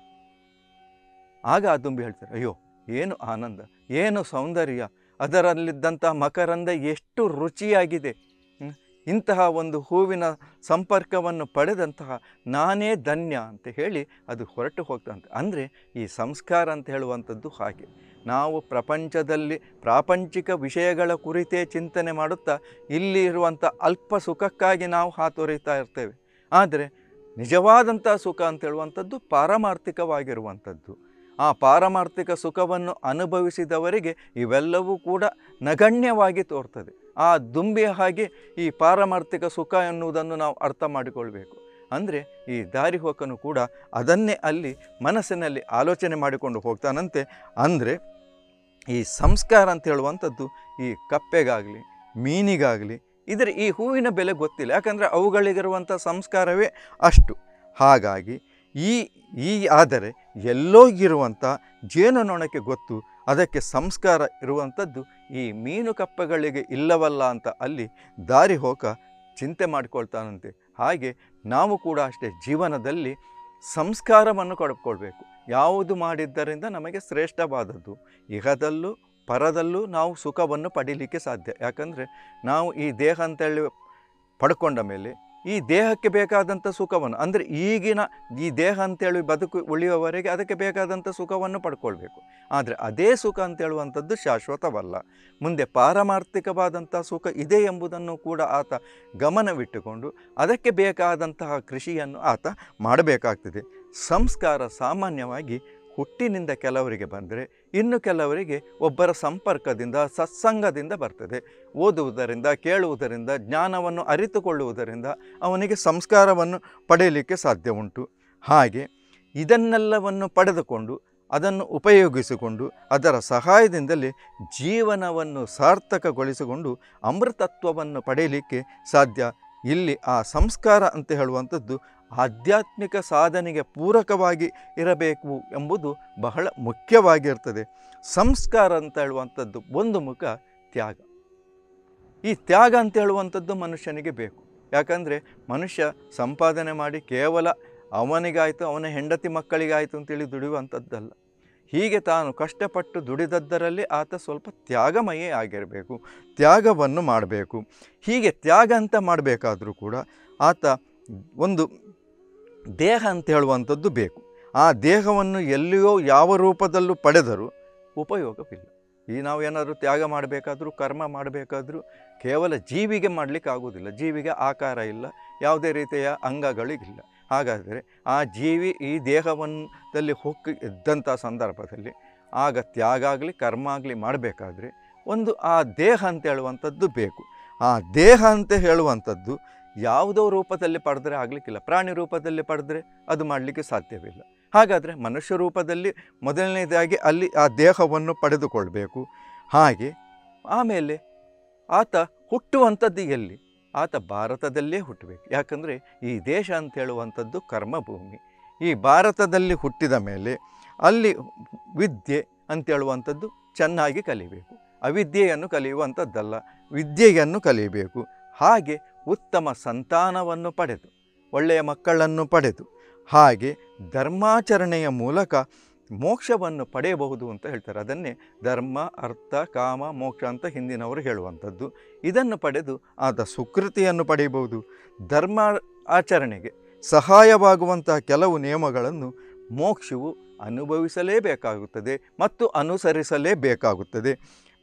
ಆಗ ಆ ದುಂಬಿ ಹೇಳ್ತಾರೆ ಅಯ್ಯೋ ಏನು ಆನಂದ ಏನು ಸೌಂದರ್ಯ ಅದರಲ್ಲಿದ್ದಂಥ ಮಕರಂದ ಎಷ್ಟು ರುಚಿಯಾಗಿದೆ ಹ್ಮ್? ಇಂತಹ ಒಂದು ಹೂವಿನ ಸಂಪರ್ಕವನ್ನು ಪಡೆದಂತಹ ನಾನೇ ಧನ್ಯ ಅಂತ ಹೇಳಿ ಅದು ಹೊರಟು ಹೋಗ್ತಂತೆ ಅಂದರೆ ಈ ಸಂಸ್ಕಾರ ಅಂತ ಹೇಳುವಂಥದ್ದು ಹಾಗೆ ನಾವು ಪ್ರಪಂಚದಲ್ಲಿ ಪ್ರಾಪಂಚಿಕ ವಿಷಯಗಳ ಕುರಿತೇ ಚಿಂತನೆ ಮಾಡುತ್ತಾ ಇಲ್ಲಿ ಇರುವಂಥ ಅಲ್ಪ ಸುಖಕ್ಕಾಗಿ ನಾವು ಹಾತೊರೀತಾ ಇರ್ತೇವೆ ಆದರೆ ನಿಜವಾದಂಥ ಸುಖ ಅಂತ ಹೇಳುವಂಥದ್ದು ಪಾರಮಾರ್ಥಿಕವಾಗಿರುವಂಥದ್ದು ಆ ಪಾರಮಾರ್ಥಿಕ ಸುಖವನ್ನು ಅನುಭವಿಸಿದವರಿಗೆ ಇವೆಲ್ಲವೂ ಕೂಡ ನಗಣ್ಯವಾಗಿ ತೋರ್ತದೆ ಆ ದುಂಬಿಯ ಹಾಗೆ ಈ ಪಾರಮಾರ್ಥಿಕ ಸುಖ ಎನ್ನುವುದನ್ನು ನಾವು ಅರ್ಥ ಮಾಡಿಕೊಳ್ಬೇಕು ಅಂದರೆ ಈ ದಾರಿಹೋಕನು ಕೂಡ ಅದನ್ನೇ ಅಲ್ಲಿ ಮನಸ್ಸಿನಲ್ಲಿ ಆಲೋಚನೆ ಮಾಡಿಕೊಂಡು ಹೋಗ್ತಾನಂತೆ ಅಂದರೆ ಈ ಸಂಸ್ಕಾರ ಅಂತ ಹೇಳುವಂಥದ್ದು ಈ ಕಪ್ಪೆಗಾಗಲಿ ಮೀನಿಗಾಗಲಿ ಇದರ ಈ ಹೂವಿನ ಬೆಲೆ ಗೊತ್ತಿಲ್ಲ ಯಾಕಂದರೆ ಅವುಗಳಿಗಿರುವಂಥ ಸಂಸ್ಕಾರವೇ ಅಷ್ಟು ಹಾಗಾಗಿ ಈ ಈ ಆದರೆ ಎಲ್ಲೋ ಇರುವಂಥ ಜೇನುನೊಣಕ್ಕೆ ಗೊತ್ತು ಅದಕ್ಕೆ ಸಂಸ್ಕಾರ ಇರುವಂಥದ್ದು ಈ ಮೀನು ಕಪ್ಪೆಗಳಿಗೆ ಇಲ್ಲವಲ್ಲ ಅಂತ ಅಲ್ಲಿ ದಾರಿ ಹೋಗ ಚಿಂತೆ ಮಾಡಿಕೊಳ್ತಾನಂತೆ ಹಾಗೆ ನಾವು ಕೂಡ ಅಷ್ಟೇ ಜೀವನದಲ್ಲಿ ಸಂಸ್ಕಾರವನ್ನು ಕೊಡ್ಕೊಳ್ಬೇಕು ಯಾವುದು ಮಾಡಿದ್ದರಿಂದ ನಮಗೆ ಶ್ರೇಷ್ಠವಾದದ್ದು ಇಹದಲ್ಲೂ ಪರದಲ್ಲೂ ನಾವು ಸುಖವನ್ನು ಪಡೀಲಿಕ್ಕೆ ಸಾಧ್ಯ ಯಾಕಂದರೆ ನಾವು ಈ ದೇಹ ಅಂತೇಳಿ ಪಡ್ಕೊಂಡ ಮೇಲೆ ಈ ದೇಹಕ್ಕೆ ಬೇಕಾದಂಥ ಸುಖವನ್ನು ಅಂದರೆ ಈಗಿನ ಈ ದೇಹ ಅಂತೇಳಿ ಬದುಕು ಉಳಿಯುವವರೆಗೆ ಅದಕ್ಕೆ ಬೇಕಾದಂಥ ಸುಖವನ್ನು ಪಡ್ಕೊಳ್ಬೇಕು ಆದರೆ ಅದೇ ಸುಖ ಅಂತೇಳುವಂಥದ್ದು ಶಾಶ್ವತವಲ್ಲ ಮುಂದೆ ಪಾರಮಾರ್ಥಿಕವಾದಂಥ ಸುಖ ಇದೆ ಎಂಬುದನ್ನು ಕೂಡ ಆತ ಗಮನವಿಟ್ಟುಕೊಂಡು ಅದಕ್ಕೆ ಬೇಕಾದಂತಹ ಕೃಷಿಯನ್ನು ಆತ ಮಾಡಬೇಕಾಗ್ತದೆ ಸಂಸ್ಕಾರ ಸಾಮಾನ್ಯವಾಗಿ ಹುಟ್ಟಿನಿಂದ ಕೆಲವರಿಗೆ ಬಂದರೆ ಇನ್ನು ಕೆಲವರಿಗೆ ಒಬ್ಬರ ಸಂಪರ್ಕದಿಂದ ಸತ್ಸಂಗದಿಂದ ಬರ್ತದೆ ಓದುವುದರಿಂದ ಕೇಳುವುದರಿಂದ ಜ್ಞಾನವನ್ನು ಅರಿತುಕೊಳ್ಳುವುದರಿಂದ ಅವನಿಗೆ ಸಂಸ್ಕಾರವನ್ನು ಪಡೆಯಲಿಕ್ಕೆ ಸಾಧ್ಯ ಉಂಟು ಹಾಗೆ ಇದನ್ನೆಲ್ಲವನ್ನು ಪಡೆದುಕೊಂಡು ಅದನ್ನು ಉಪಯೋಗಿಸಿಕೊಂಡು ಅದರ ಸಹಾಯದಿಂದಲೇ ಜೀವನವನ್ನು ಸಾರ್ಥಕಗೊಳಿಸಿಕೊಂಡು ಅಮೃತತ್ವವನ್ನು ಪಡೆಯಲಿಕ್ಕೆ ಸಾಧ್ಯ ಇಲ್ಲಿ ಆ ಸಂಸ್ಕಾರ ಅಂತ ಹೇಳುವಂಥದ್ದು ಆಧ್ಯಾತ್ಮಿಕ ಸಾಧನೆಗೆ ಪೂರಕವಾಗಿ ಇರಬೇಕು ಎಂಬುದು ಬಹಳ ಮುಖ್ಯವಾಗಿರ್ತದೆ ಸಂಸ್ಕಾರ ಅಂತ ಹೇಳುವಂಥದ್ದು ಒಂದು ಮುಖ ತ್ಯಾಗ ಈ ತ್ಯಾಗ ಅಂತ ಹೇಳುವಂಥದ್ದು ಮನುಷ್ಯನಿಗೆ ಬೇಕು ಯಾಕಂದರೆ ಮನುಷ್ಯ ಸಂಪಾದನೆ ಮಾಡಿ ಕೇವಲ ಅವನಿಗಾಯಿತು ಅವನ ಹೆಂಡತಿ ಮಕ್ಕಳಿಗಾಯಿತು ಅಂತೇಳಿ ದುಡಿಯುವಂಥದ್ದಲ್ಲ ಹೀಗೆ ತಾನು ಕಷ್ಟಪಟ್ಟು ದುಡಿದದ್ದರಲ್ಲಿ ಆತ ಸ್ವಲ್ಪ ತ್ಯಾಗಮಯೇ ಆಗಿರಬೇಕು ತ್ಯಾಗವನ್ನು ಮಾಡಬೇಕು ಹೀಗೆ ತ್ಯಾಗ ಅಂತ ಮಾಡಬೇಕಾದ್ರೂ ಕೂಡ ಆತ ಒಂದು ದೇಹ ಅಂತ ಹೇಳುವಂಥದ್ದು ಬೇಕು ಆ ದೇಹವನ್ನು ಎಲ್ಲಿಯೋ ಯಾವ ರೂಪದಲ್ಲೂ ಪಡೆದರೂ ಉಪಯೋಗವಿಲ್ಲ ಈ ನಾವು ಏನಾದರೂ ತ್ಯಾಗ ಮಾಡಬೇಕಾದ್ರೂ ಕರ್ಮ ಮಾಡಬೇಕಾದ್ರೂ ಕೇವಲ ಜೀವಿಗೆ ಮಾಡಲಿಕ್ಕೆ ಆಗೋದಿಲ್ಲ ಜೀವಿಗೆ ಆಕಾರ ಇಲ್ಲ ಯಾವುದೇ ರೀತಿಯ ಅಂಗಗಳಿಲ್ಲ ಹಾಗಾದರೆ ಆ ಜೀವಿ ಈ ದೇಹವನ್ನಲ್ಲಿ ಹೊಕ್ಕಿ ಇದ್ದಂಥ ಸಂದರ್ಭದಲ್ಲಿ ಆಗ ತ್ಯಾಗ ಆಗಲಿ ಕರ್ಮ ಆಗಲಿ ಮಾಡಬೇಕಾದ್ರೆ ಒಂದು ಆ ದೇಹ ಅಂತ ಹೇಳುವಂಥದ್ದು ಬೇಕು ಆ ದೇಹ ಅಂತ ಹೇಳುವಂಥದ್ದು ಯಾವುದೋ ರೂಪದಲ್ಲಿ ಪಡೆದ್ರೆ ಆಗಲಿಕ್ಕಿಲ್ಲ ಪ್ರಾಣಿ ರೂಪದಲ್ಲಿ ಪಡೆದ್ರೆ ಅದು ಮಾಡಲಿಕ್ಕೆ ಸಾಧ್ಯವಿಲ್ಲ ಹಾಗಾದರೆ ಮನುಷ್ಯ ರೂಪದಲ್ಲಿ ಮೊದಲನೇದಾಗಿ ಅಲ್ಲಿ ಆ ದೇಹವನ್ನು ಪಡೆದುಕೊಳ್ಬೇಕು ಹಾಗೆ ಆಮೇಲೆ ಆತ ಹುಟ್ಟುವಂಥದ್ದು ಎಲ್ಲಿ ಆತ ಭಾರತದಲ್ಲೇ ಹುಟ್ಟಬೇಕು ಯಾಕಂದರೆ ಈ ದೇಶ ಅಂತ ಹೇಳುವಂಥದ್ದು ಕರ್ಮಭೂಮಿ ಈ ಭಾರತದಲ್ಲಿ ಹುಟ್ಟಿದ ಮೇಲೆ ಅಲ್ಲಿ ವಿದ್ಯೆ ಅಂತ ಹೇಳುವಂಥದ್ದು ಚೆನ್ನಾಗಿ ಕಲಿಬೇಕು ಅವಿದ್ಯೆಯನ್ನು ಕಲಿಯುವಂಥದ್ದಲ್ಲ ವಿದ್ಯೆಯನ್ನು ಕಲಿಯಬೇಕು ಹಾಗೆ ಉತ್ತಮ ಸಂತಾನವನ್ನು ಪಡೆದು ಒಳ್ಳೆಯ ಮಕ್ಕಳನ್ನು ಪಡೆದು ಹಾಗೆ ಧರ್ಮಾಚರಣೆಯ ಮೂಲಕ ಮೋಕ್ಷವನ್ನು ಪಡೆಯಬಹುದು ಅಂತ ಹೇಳ್ತಾರೆ ಅದನ್ನೇ ಧರ್ಮ ಅರ್ಥ ಕಾಮ ಮೋಕ್ಷ ಅಂತ ಹಿಂದಿನವರು ಹೇಳುವಂಥದ್ದು ಇದನ್ನು ಪಡೆದು ಆದ ಸುಕೃತಿಯನ್ನು ಪಡೆಯಬಹುದು ಧರ್ಮ ಆಚರಣೆಗೆ ಸಹಾಯವಾಗುವಂತಹ ಕೆಲವು ನಿಯಮಗಳನ್ನು ಮೋಕ್ಷವು ಅನುಭವಿಸಲೇಬೇಕಾಗುತ್ತದೆ ಮತ್ತು ಅನುಸರಿಸಲೇಬೇಕಾಗುತ್ತದೆ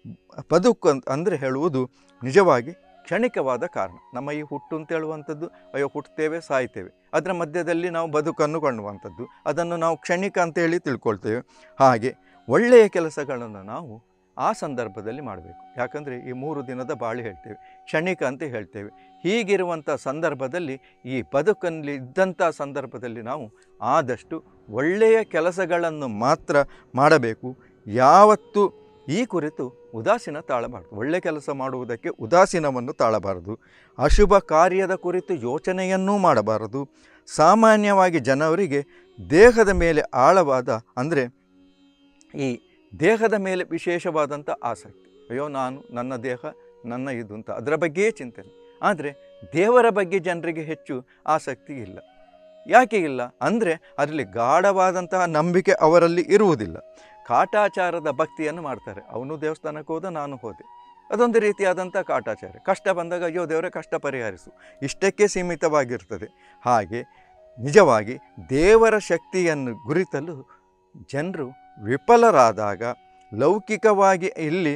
ಬದುಕು ಅಂತ ಅಂದರೆ ಹೇಳುವುದು ನಿಜವಾಗಿ ಕ್ಷಣಿಕವಾದ ಕಾರಣ ನಮ್ಮ ಈ ಹುಟ್ಟು ಅಂತ ಹೇಳುವಂಥದ್ದು ಅಯ್ಯೋ ಹುಟ್ಟುತ್ತೇವೆ ಸಾಯ್ತೇವೆ ಅದರ ಮಧ್ಯದಲ್ಲಿ ನಾವು ಬದುಕನ್ನು ಕಾಣುವಂಥದ್ದು ಅದನ್ನು ನಾವು ಕ್ಷಣಿಕ ಅಂತ ಹೇಳಿ ತಿಳ್ಕೊಳ್ತೇವೆ ಹಾಗೆ ಒಳ್ಳೆಯ ಕೆಲಸಗಳನ್ನು ನಾವು ಆ ಸಂದರ್ಭದಲ್ಲಿ ಮಾಡಬೇಕು ಯಾಕಂದರೆ ಈ ಮೂರು ದಿನದ ಬಾಳಿ ಹೇಳ್ತೇವೆ ಕ್ಷಣಿಕ ಅಂತ ಹೇಳ್ತೇವೆ ಹೀಗಿರುವಂಥ ಸಂದರ್ಭದಲ್ಲಿ ಈ ಬದುಕಲ್ಲಿ ಇದ್ದಂಥ ಸಂದರ್ಭದಲ್ಲಿ ನಾವು ಆದಷ್ಟು ಒಳ್ಳೆಯ ಕೆಲಸಗಳನ್ನು ಮಾತ್ರ ಮಾಡಬೇಕು ಯಾವತ್ತೂ ಈ ಕುರಿತು ಉದಾಸೀನ ತಾಳಬಾರದು ಒಳ್ಳೆ ಕೆಲಸ ಮಾಡುವುದಕ್ಕೆ ಉದಾಸೀನವನ್ನು ತಾಳಬಾರದು ಅಶುಭ ಕಾರ್ಯದ ಕುರಿತು ಯೋಚನೆಯನ್ನೂ ಮಾಡಬಾರದು ಸಾಮಾನ್ಯವಾಗಿ ಜನವರಿಗೆ ದೇಹದ ಮೇಲೆ ಆಳವಾದ ಅಂದರೆ ಈ ದೇಹದ ಮೇಲೆ ವಿಶೇಷವಾದಂಥ ಆಸಕ್ತಿ ಅಯ್ಯೋ ನಾನು ನನ್ನ ದೇಹ ನನ್ನ ಇದು ಅಂತ ಅದರ ಬಗ್ಗೆಯೇ ಚಿಂತನೆ ಆದರೆ ದೇವರ ಬಗ್ಗೆ ಜನರಿಗೆ ಹೆಚ್ಚು ಆಸಕ್ತಿ ಇಲ್ಲ ಯಾಕೆ ಇಲ್ಲ ಅಂದರೆ ಅದರಲ್ಲಿ ಗಾಢವಾದಂತಹ ನಂಬಿಕೆ ಅವರಲ್ಲಿ ಇರುವುದಿಲ್ಲ ಕಾಟಾಚಾರದ ಭಕ್ತಿಯನ್ನು ಮಾಡ್ತಾರೆ ಅವನು ದೇವಸ್ಥಾನಕ್ಕೆ ಹೋದ ನಾನು ಹೋದೆ ಅದೊಂದು ರೀತಿಯಾದಂಥ ಕಾಟಾಚಾರ ಕಷ್ಟ ಬಂದಾಗ ಅಯ್ಯೋ ದೇವರೇ ಕಷ್ಟ ಪರಿಹರಿಸು ಇಷ್ಟಕ್ಕೆ ಸೀಮಿತವಾಗಿರ್ತದೆ ಹಾಗೆ ನಿಜವಾಗಿ ದೇವರ ಶಕ್ತಿಯನ್ನು ಗುರಿತಲು ಜನರು ವಿಫಲರಾದಾಗ ಲೌಕಿಕವಾಗಿ ಇಲ್ಲಿ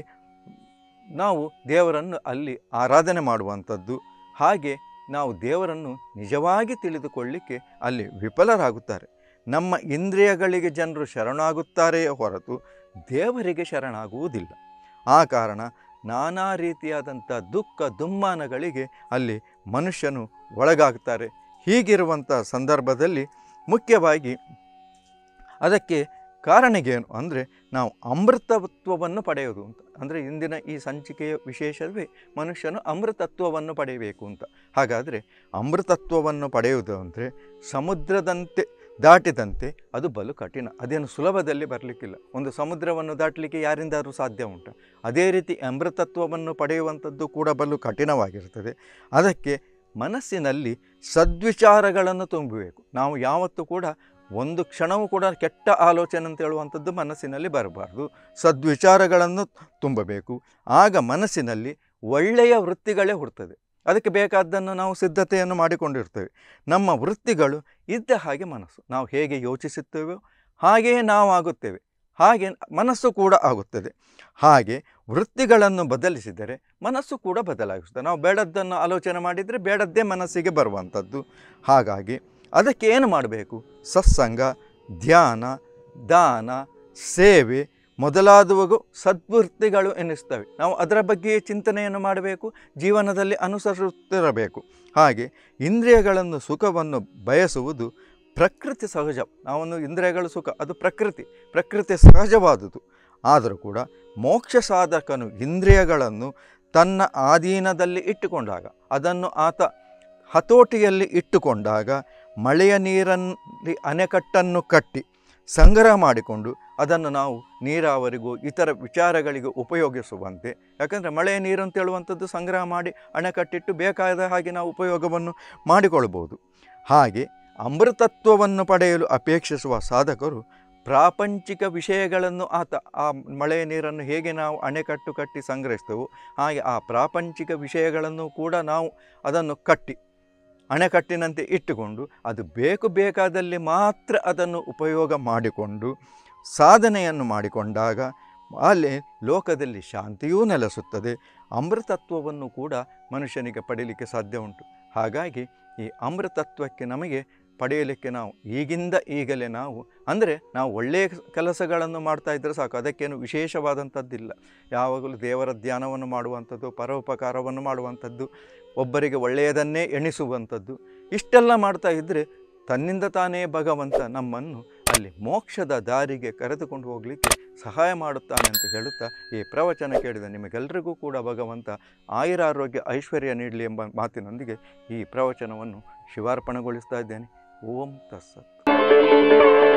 ನಾವು ದೇವರನ್ನು ಅಲ್ಲಿ ಆರಾಧನೆ ಮಾಡುವಂಥದ್ದು ಹಾಗೆ ನಾವು ದೇವರನ್ನು ನಿಜವಾಗಿ ತಿಳಿದುಕೊಳ್ಳಿಕ್ಕೆ ಅಲ್ಲಿ ವಿಫಲರಾಗುತ್ತಾರೆ ನಮ್ಮ ಇಂದ್ರಿಯಗಳಿಗೆ ಜನರು ಶರಣಾಗುತ್ತಾರೆಯೇ ಹೊರತು ದೇವರಿಗೆ ಶರಣಾಗುವುದಿಲ್ಲ ಆ ಕಾರಣ ನಾನಾ ರೀತಿಯಾದಂಥ ದುಃಖ ದುಮ್ಮಾನಗಳಿಗೆ ಅಲ್ಲಿ ಮನುಷ್ಯನು ಒಳಗಾಗ್ತಾರೆ ಹೀಗಿರುವಂಥ ಸಂದರ್ಭದಲ್ಲಿ ಮುಖ್ಯವಾಗಿ ಅದಕ್ಕೆ ಕಾರಣಗೇನು ಅಂದರೆ ನಾವು ಅಮೃತತ್ವವನ್ನು ಪಡೆಯೋದು ಅಂತ ಅಂದರೆ ಇಂದಿನ ಈ ಸಂಚಿಕೆಯ ವಿಶೇಷವೇ ಮನುಷ್ಯನು ಅಮೃತತ್ವವನ್ನು ಪಡೆಯಬೇಕು ಅಂತ ಹಾಗಾದರೆ ಅಮೃತತ್ವವನ್ನು ಪಡೆಯುವುದು ಅಂದರೆ ಸಮುದ್ರದಂತೆ ದಾಟಿದಂತೆ ಅದು ಬಲು ಕಠಿಣ ಅದೇನು ಸುಲಭದಲ್ಲಿ ಬರಲಿಕ್ಕಿಲ್ಲ ಒಂದು ಸಮುದ್ರವನ್ನು ದಾಟಲಿಕ್ಕೆ ಯಾರಿಂದಾದರೂ ಸಾಧ್ಯ ಉಂಟ ಅದೇ ರೀತಿ ಅಮೃತತ್ವವನ್ನು ಪಡೆಯುವಂಥದ್ದು ಕೂಡ ಬಲು ಕಠಿಣವಾಗಿರ್ತದೆ ಅದಕ್ಕೆ ಮನಸ್ಸಿನಲ್ಲಿ ಸದ್ವಿಚಾರಗಳನ್ನು ತುಂಬಬೇಕು ನಾವು ಯಾವತ್ತೂ ಕೂಡ ಒಂದು ಕ್ಷಣವೂ ಕೂಡ ಕೆಟ್ಟ ಆಲೋಚನೆ ಅಂತ ಹೇಳುವಂಥದ್ದು ಮನಸ್ಸಿನಲ್ಲಿ ಬರಬಾರ್ದು ಸದ್ವಿಚಾರಗಳನ್ನು ತುಂಬಬೇಕು ಆಗ ಮನಸ್ಸಿನಲ್ಲಿ ಒಳ್ಳೆಯ ವೃತ್ತಿಗಳೇ ಹುಡ್ತದೆ ಅದಕ್ಕೆ ಬೇಕಾದ್ದನ್ನು ನಾವು ಸಿದ್ಧತೆಯನ್ನು ಮಾಡಿಕೊಂಡಿರ್ತೇವೆ ನಮ್ಮ ವೃತ್ತಿಗಳು ಇದ್ದ ಹಾಗೆ ಮನಸ್ಸು ನಾವು ಹೇಗೆ ಯೋಚಿಸುತ್ತೇವೋ ಹಾಗೆಯೇ ನಾವು ಆಗುತ್ತೇವೆ ಹಾಗೆ ಮನಸ್ಸು ಕೂಡ ಆಗುತ್ತದೆ ಹಾಗೆ ವೃತ್ತಿಗಳನ್ನು ಬದಲಿಸಿದರೆ ಮನಸ್ಸು ಕೂಡ ಬದಲಾಗಿಸ್ತದೆ ನಾವು ಬೇಡದ್ದನ್ನು ಆಲೋಚನೆ ಮಾಡಿದರೆ ಬೇಡದ್ದೇ ಮನಸ್ಸಿಗೆ ಬರುವಂಥದ್ದು ಹಾಗಾಗಿ ಅದಕ್ಕೆ ಏನು ಮಾಡಬೇಕು ಸತ್ಸಂಗ ಧ್ಯಾನ ದಾನ ಸೇವೆ ಮೊದಲಾದವು ಸದ್ವೃತ್ತಿಗಳು ಎನ್ನಿಸ್ತವೆ ನಾವು ಅದರ ಬಗ್ಗೆ ಚಿಂತನೆಯನ್ನು ಮಾಡಬೇಕು ಜೀವನದಲ್ಲಿ ಅನುಸರಿಸುತ್ತಿರಬೇಕು ಹಾಗೆ ಇಂದ್ರಿಯಗಳನ್ನು ಸುಖವನ್ನು ಬಯಸುವುದು ಪ್ರಕೃತಿ ಸಹಜ ನಾವೊಂದು ಇಂದ್ರಿಯಗಳ ಸುಖ ಅದು ಪ್ರಕೃತಿ ಪ್ರಕೃತಿ ಸಹಜವಾದುದು ಆದರೂ ಕೂಡ ಮೋಕ್ಷ ಸಾಧಕನು ಇಂದ್ರಿಯಗಳನ್ನು ತನ್ನ ಆಧೀನದಲ್ಲಿ ಇಟ್ಟುಕೊಂಡಾಗ ಅದನ್ನು ಆತ ಹತೋಟಿಯಲ್ಲಿ ಇಟ್ಟುಕೊಂಡಾಗ ಮಳೆಯ ನೀರಲ್ಲಿ ಅಣೆಕಟ್ಟನ್ನು ಕಟ್ಟಿ ಸಂಗ್ರಹ ಮಾಡಿಕೊಂಡು ಅದನ್ನು ನಾವು ನೀರಾವರಿಗೂ ಇತರ ವಿಚಾರಗಳಿಗೂ ಉಪಯೋಗಿಸುವಂತೆ ಯಾಕಂದರೆ ಮಳೆಯ ನೀರು ಅಂತ ಹೇಳುವಂಥದ್ದು ಸಂಗ್ರಹ ಮಾಡಿ ಅಣೆಕಟ್ಟಿಟ್ಟು ಬೇಕಾದ ಹಾಗೆ ನಾವು ಉಪಯೋಗವನ್ನು ಮಾಡಿಕೊಳ್ಬೋದು ಹಾಗೆ ಅಮೃತತ್ವವನ್ನು ಪಡೆಯಲು ಅಪೇಕ್ಷಿಸುವ ಸಾಧಕರು ಪ್ರಾಪಂಚಿಕ ವಿಷಯಗಳನ್ನು ಆತ ಆ ಮಳೆಯ ನೀರನ್ನು ಹೇಗೆ ನಾವು ಅಣೆಕಟ್ಟು ಕಟ್ಟಿ ಸಂಗ್ರಹಿಸ್ತೇವೋ ಹಾಗೆ ಆ ಪ್ರಾಪಂಚಿಕ ವಿಷಯಗಳನ್ನು ಕೂಡ ನಾವು ಅದನ್ನು ಕಟ್ಟಿ ಅಣೆಕಟ್ಟಿನಂತೆ ಇಟ್ಟುಕೊಂಡು ಅದು ಬೇಕು ಬೇಕಾದಲ್ಲಿ ಮಾತ್ರ ಅದನ್ನು ಉಪಯೋಗ ಮಾಡಿಕೊಂಡು ಸಾಧನೆಯನ್ನು ಮಾಡಿಕೊಂಡಾಗ ಅಲ್ಲಿ ಲೋಕದಲ್ಲಿ ಶಾಂತಿಯೂ ನೆಲೆಸುತ್ತದೆ ಅಮೃತತ್ವವನ್ನು ಕೂಡ ಮನುಷ್ಯನಿಗೆ ಪಡೀಲಿಕ್ಕೆ ಸಾಧ್ಯ ಉಂಟು ಹಾಗಾಗಿ ಈ ಅಮೃತತ್ವಕ್ಕೆ ನಮಗೆ ಪಡೆಯಲಿಕ್ಕೆ ನಾವು ಈಗಿಂದ ಈಗಲೇ ನಾವು ಅಂದರೆ ನಾವು ಒಳ್ಳೆಯ ಕೆಲಸಗಳನ್ನು ಮಾಡ್ತಾ ಇದ್ದರೆ ಸಾಕು ಅದಕ್ಕೇನು ವಿಶೇಷವಾದಂಥದ್ದಿಲ್ಲ ಯಾವಾಗಲೂ ದೇವರ ಧ್ಯಾನವನ್ನು ಮಾಡುವಂಥದ್ದು ಪರೋಪಕಾರವನ್ನು ಮಾಡುವಂಥದ್ದು ಒಬ್ಬರಿಗೆ ಒಳ್ಳೆಯದನ್ನೇ ಎಣಿಸುವಂಥದ್ದು ಇಷ್ಟೆಲ್ಲ ಮಾಡ್ತಾ ಇದ್ದರೆ ತನ್ನಿಂದ ತಾನೇ ಭಗವಂತ ನಮ್ಮನ್ನು ಅಲ್ಲಿ ಮೋಕ್ಷದ ದಾರಿಗೆ ಕರೆದುಕೊಂಡು ಹೋಗಲಿಕ್ಕೆ ಸಹಾಯ ಮಾಡುತ್ತಾನೆ ಅಂತ ಹೇಳುತ್ತಾ ಈ ಪ್ರವಚನ ಕೇಳಿದ ನಿಮಗೆಲ್ಲರಿಗೂ ಕೂಡ ಭಗವಂತ ಆಯುರಾರೋಗ್ಯ ಐಶ್ವರ್ಯ ನೀಡಲಿ ಎಂಬ ಮಾತಿನೊಂದಿಗೆ ಈ ಪ್ರವಚನವನ್ನು ಶಿವಾರ್ಪಣೆಗೊಳಿಸ್ತಾ ಇದ್ದೇನೆ ಓಂ ತಸ್ಸತ್